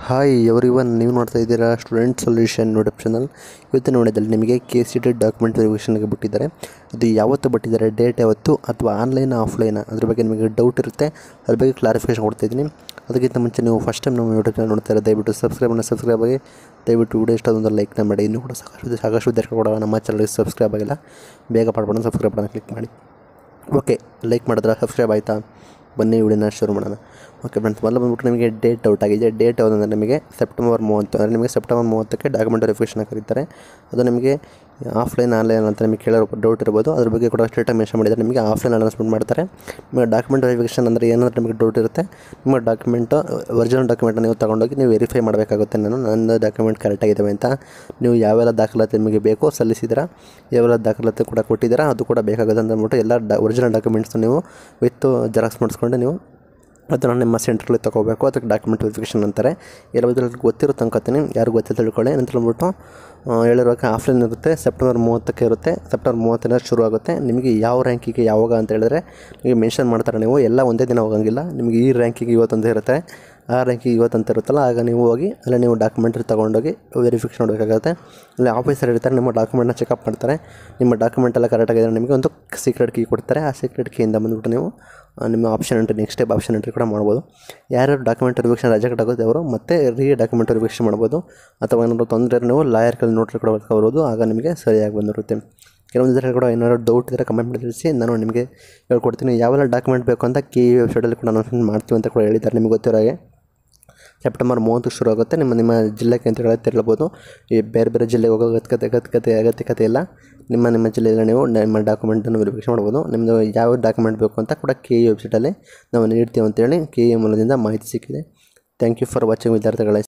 hi every one ನೀವು ನೋಡ್ತಾ ಇದ್ದೀರಾ ಸ್ಟೂಡೆಂಟ್ ಸೊಲ್ಯೂಷನ್ ಯೂಟ್ಯೂಬ್ ಚಾನಲ್ ಇವತ್ತಿನ ನೋಡಿದಲ್ಲಿ ನಿಮಗೆ ಕೆ ಸಿ ಟಿ ಡಾಕ್ಯುಮೆಂಟ್ ವೆರಿಫಿಕೇಷನ್ಗೆ ಬಿಟ್ಟಿದ್ದಾರೆ ಅದು ಯಾವತ್ತು ಬಿಟ್ಟಿದ್ದಾರೆ ಡೇಟ್ ಯಾವತ್ತು ಅಥವಾ ಆನ್ಲೈನ್ ಆಫ್ಲೈನ್ ಅದ್ರ ಬಗ್ಗೆ ನಿಮಗೆ ಡೌಟ್ ಇರುತ್ತೆ ಅದ್ರ ಬಗ್ಗೆ ಕ್ಲಾರಿಫಿಕೇಷನ್ ಕೊಡ್ತಾ ಇದ್ದೀನಿ ಅದಕ್ಕಿಂತ ಮುಂಚೆ ನೀವು ಫಸ್ಟ್ ಟೈಮ್ ನಮ್ಮ ಯೂಟ್ಯೂಬ್ ಚಾನಲ್ ನೋಡ್ತಾ ಇರೋ ದಯವಿಟ್ಟು ಸಬ್ಸ್ಕ್ರೈಬನ್ನು ಸಬ್ಸ್ಕ್ರೈಬ್ ಆಗಿ ದಯವಿಟ್ಟು ವಿಡಿಯೋ ಇಷ್ಟ ಒಂದು ಲೈಕ್ನ ಮಾಡಿ ಇನ್ನೂ ಕೂಡ ಸಾಕಷ್ಟು ಸಾಕಷ್ಟು ವಿದ್ಯಾರ್ಥಿಗಳು ಕೂಡ ನಮ್ಮ ಚಾನಲ್ಗೆ ಸಬ್ಸ್ಕ್ರೈಬ್ ಆಗಿಲ್ಲ ಬೇಗ ಮಾಡ್ಕೊಂಡು ಸಬ್ಸ್ಕ್ರೈಬ್ ಬಟನ್ ಕ್ಲಿಕ್ ಮಾಡಿ ಓಕೆ ಲೈಕ್ ಮಾಡಿದ್ರೆ ಸಬ್ಸ್ಕ್ರೈಬ್ ಆಯಿತಾ ಬನ್ನಿ ವಿಡಿಯೋನ ಶುರು ಮಾಡೋಣ ಓಕೆ ಫ್ರೆಂಡ್ಸ್ ಮೊದಲು ಬಂದ್ಬಿಟ್ಟು ನಿಮಗೆ ಡೇಟ್ ಔಟ್ ಆಗಿದೆ ಡೇಟ್ ಯಾವುದಂದ್ರೆ ನಿಮಗೆ ಸೆಪ್ಟೆಂಬರ್ ಮೂವತ್ತು ಅಂದರೆ ನಿಮಗೆ ಸೆಪ್ಟೆಂಬರ್ ಮೂವತ್ತಕ್ಕೆ ಡಾಕ್ಯುಮೆಂಟ್ ವೆರಿಫಿಕೇಷನ್ ಕರೀತಾರೆ ಅದು ನಿಮಗೆ ಆಫ್ಲೈನ್ ಆನ್ಲೈನ್ ಅಂತ ನಿಮಗೆ ಕೇಳೋ ಡೌಟ್ ಇರ್ಬೋದು ಅದ್ರ ಬಗ್ಗೆ ಕೂಡ ಸ್ಟೇಟಾಗಿ ಮೆನ್ಷನ್ ಮಾಡಿದ್ದಾರೆ ನಿಮಗೆ ಆಫ್ಲೈನ್ ಅನೌನ್ಸ್ಮೆಂಟ್ ಮಾಡ್ತಾರೆ ನಿಮಗೆ ಡಾಕ್ಯುಮೆಂಟ್ ವೆರಿಫಿಕೇಷನ್ ಅಂದರೆ ಏನಾದರೂ ನಿಮಗೆ ಡೌಟ್ ಇರುತ್ತೆ ನಿಮ್ಮ ಡಾಕ್ಯುಮೆಂಟು ಒರಿಜಿನಲ್ ಡಾಕ್ಯುಮೆಂಟ್ ನೀವು ತೊಗೊಂಡೋಗಿ ನೀವು ವೆರಿಫೈ ಮಾಡಬೇಕಾಗುತ್ತೆ ನಾನು ನನ್ನ ಡಾಕ್ಯುಮೆಂಟ್ ಕರೆಕ್ಟಾಗಿದ್ದಾವೆ ಅಂತ ನೀವು ಯಾವೆಲ್ಲ ದಾಖಲಾತಿ ನಿಮಗೆ ಬೇಕೋ ಸಲ್ಲಿಸಿದ್ದೀರಾ ಯಾವೆಲ್ಲ ದಾಖಲಾತಿ ಕೂಡ ಕೊಟ್ಟಿದ್ದೀರಾ ಅದು ಕೂಡ ಬೇಕಾಗುತ್ತೆ ಅಂತ ಅಂದ್ಬಿಟ್ಟು ಎಲ್ಲ ಡಾ ಒರಿಜಿನಲ್ ಡಾಕ್ಯುಮೆಂಟ್ಸ್ ನೀವು ವಿತ್ ಜೆರಾಕ್ಸ್ ಮಾಡಿಸ್ಕೊಂಡು ನೀವು ಅದನ್ನು ನಿಮ್ಮ ಸೆಂಟ್ರಲ್ಲಿ ತೊಗೋಬೇಕು ಅದಕ್ಕೆ ಡಾಕ್ಯುಮೆಂಟ್ ವೆರಿಫಿಕೇಷನ್ ಅಂತಾರೆ ಎಲ್ಲ ಬಗ್ಗೆ ಗೊತ್ತಿರುತ್ತೆ ಅನ್ಕೋತೀನಿ ಯಾರು ಗೊತ್ತಿಲ್ಲ ತಿಳ್ಕೊಳ್ಳಿ ನಂತರ ಅಂದ್ಬಿಟ್ಟು ಹೇಳಿರುವಾಗ ಆಫ್ಲೈನ್ ಇರುತ್ತೆ ಸೆಪ್ಟೆಂಬರ್ ಮೂವತ್ತಕ್ಕೆ ಇರುತ್ತೆ ಸೆಪ್ಟೆಂಬರ್ ಮೂವತ್ತರಿಂದ ಶುರು ಆಗುತ್ತೆ ನಿಮಗೆ ಯಾವ ರ್ಯಾಂಕಿಗೆ ಯಾವಾಗ ಅಂತ ಹೇಳಿದ್ರೆ ನಿಮಗೆ ಮೆನ್ಷನ್ ಮಾಡ್ತಾರೆ ನೀವು ಎಲ್ಲ ಒಂದೇ ದಿನ ಹೋಗಂಗಿಲ್ಲ ನಿಮಗೆ ಈ ರ್ಯಾಂಕಿಗೆ ಇವತ್ತಂತ ಇರುತ್ತೆ ಆ ರ್ಯಾಂಕಿಗೆ ಇವತ್ತಂತ ಇರುತ್ತಲ್ಲ ಆಗ ನೀವು ಹೋಗಿ ಅಲ್ಲೇ ನೀವು ಡಾಕ್ಯುಮೆಂಟ್ರಿ ತೊಗೊಂಡೋಗಿ ವೆರಿಫಿಕೇಷನ್ ಮಾಡಬೇಕಾಗುತ್ತೆ ಅಲ್ಲಿ ಆಫೀಸರ್ ಇರ್ತಾರೆ ನಿಮ್ಮ ಡಾಕ್ಯುಮೆಂಟ್ನ ಚೆಕಪ್ ಮಾಡ್ತಾರೆ ನಿಮ್ಮ ಡಾಕ್ಯುಮೆಂಟ್ ಎಲ್ಲ ಕರೆಕ್ಟಾಗಿದ್ದರೆ ನಿಮಗೆ ಒಂದು ಸೀಕ್ರೆಟ್ ಕೀ ಕೊಡ್ತಾರೆ ಆ ಸೀಕ್ರೆಟ್ ಕೀಯಿಂದ ಬಂದುಬಿಟ್ಟು ನೀವು ಆ, ನಿಮ್ಮ option entry next step option entry ಕೂಡ ಮಾಡ್ಬೋದು ಯಾರ್ಯಾರು ಡಾಕ್ಯುಮೆಂಟ್ ವೆರಿಫಿಕೇಷನ್ ರಿಜೆಕ್ಟ್ ಆಗುತ್ತೆ ಅವರು ಮತ್ತೆ ರೀ ಡಾಕ್ಯುಮೆಂಟ್ ವೆರಿಫಿಕೇಷನ್ ಮಾಡ್ಬೋದು ಅಥವಾ ಏನಾದರೂ ತೊಂದರೆ ನೀವು ಲಾಯರ್ ಕೈಲಿ ನೋಟ್ರಿ ಕೂಡ ಬರ್ಕೋಬೋದು ಆಗ ನಿಮಗೆ ಸರಿಯಾಗಿ ಬಂದಿರುತ್ತೆ ಕೆಲವೊಂದು ಜನ ಕೂಡ ಏನಾದರೂ ಡೌಟ್ ಇದ್ದರೆ ಕಮೆಂಟ್ ಮಾಡಿ ತಿಳಿಸಿ ನಾನು ನಿಮಗೆ ಹೇಳ್ಕೊಡ್ತೀನಿ ಯಾವೆಲ್ಲ ಡಾಕ್ಯುಮೆಂಟ್ ಬೇಕು ಅಂತ ಕೆ ಇ ವೆಬ್ಸೈಟಲ್ಲಿ ಕೂಡ ಅನೌನ್ಸ್ಮೆಂಟ್ ಮಾಡ್ತೀವಿ ಅಂತ ಕೂಡ ಹೇಳಿದ್ದಾರೆ ನಿಮಗೆ ಗೊತ್ತಿರೋ ಹಾಗೆ ಸೆಪ್ಟೆಂಬರ್ ಮೂವತ್ತಕ್ಕೆ ಶುರು ಆಗುತ್ತೆ ನಿಮ್ಮ ನಿಮ್ಮ ಜಿಲ್ಲೆ ಕೇಂದ್ರಗಳಲ್ಲಿ ತೆರಳಬೋದು ಈ ಬೇರೆ ಬೇರೆ ಜಿಲ್ಲೆಗೆ ಹೋಗೋ ಅಗತ್ಯತೆ ಅಗತ್ಯತೆ ಅಗತ್ಯತೆ ಇಲ್ಲ ನಿಮ್ಮ ನಿಮ್ಮ ಜಿಲ್ಲೆಯಲ್ಲಿ ನೀವು ನಿಮ್ಮ ಡಾಕ್ಯುಮೆಂಟನ್ನು ವೆರಿಫಿಕೇಷನ್ ಮಾಡ್ಬೋದು ನಿಮ್ಮದು ಯಾವ ಡಾಕ್ಯುಮೆಂಟ್ ಬೇಕು ಅಂತ ಕೂಡ ಕೆ ಇ ವೆಬ್ಸೈಟಲ್ಲಿ ನಾವು ನೀಡ್ತೀವಿ ಅಂತೇಳಿ ಕೆ ಇ ಮೂಲದಿಂದ ಮಾಹಿತಿ ಸಿಕ್ಕಿದೆ ಥ್ಯಾಂಕ್ ಯು ಫಾರ್ ವಾಚಿಂಗ್ ವಿದ್ಯಾರ್ಥಿಗಳೇ